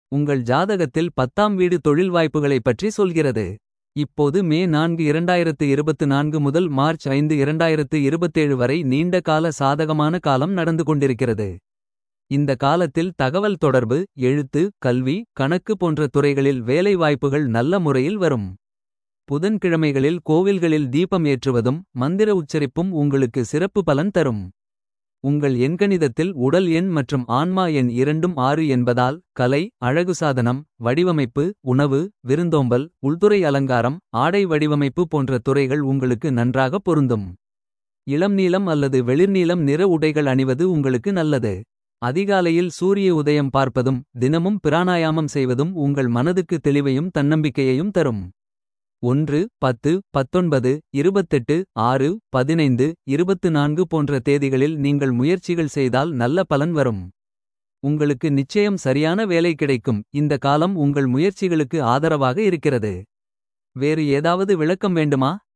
உங்கள் ஜாதகத்தில் பத்தாம் வீடு தொழில் வாய்ப்புகளைப் பற்றி சொல்கிறது. இப்போது மே நான்கு இரண்டாயிரத்து இருபத்து நான்கு முதல் மார்ச் ஐந்து இரண்டாயிரத்து இருபத்தேழு வரை நீண்ட கால சாதகமான காலம் நடந்து கொண்டிருக்கிறது. இந்த காலத்தில் தகவல் தொடர்பு எழுத்து கல்வி கணக்கு போன்ற துறைகளில் வேலை வாய்ப்புகள் நல்ல முறையில் வரும். புதன்கிழமைகளில் கோவில்களில் தீபம் ஏற்றுவதும் மந்திர உச்சரிப்பும் உங்களுக்கு சிறப்பு பலன் தரும். உங்கள் எண்கணிதத்தில் உடல் எண் மற்றும் ஆன்மா எண் இரண்டும் ஆறு என்பதால் கலை அழகுசாதனம் வடிவமைப்பு உணவு விருந்தோம்பல் உள்துறை அலங்காரம் ஆடை வடிவமைப்பு போன்ற துறைகள் உங்களுக்கு நன்றாக பொருந்தும். இளம் நீலம் அல்லது வெளிர்நீலம் நிற உடைகள் அணிவது உங்களுக்கு நல்லது. அதிகாலையில் சூரிய உதயம் பார்ப்பதும் தினமும் பிராணாயாமம் செய்வதும் உங்கள் மனதுக்கு தெளிவையும் தன்னம்பிக்கையையும் தரும். ஒன்று பத்து பத்தொன்பது இருபத்தெட்டு ஆறு பதினைந்து இருபத்து நான்கு போன்ற தேதிகளில் நீங்கள் முயற்சிகள் செய்தால் நல்ல பலன் வரும். உங்களுக்கு நிச்சயம் சரியான வேலை கிடைக்கும் இந்த காலம் உங்கள் முயற்சிகளுக்கு ஆதரவாக இருக்கிறது. வேறு ஏதாவது விளக்கம் வேண்டுமா.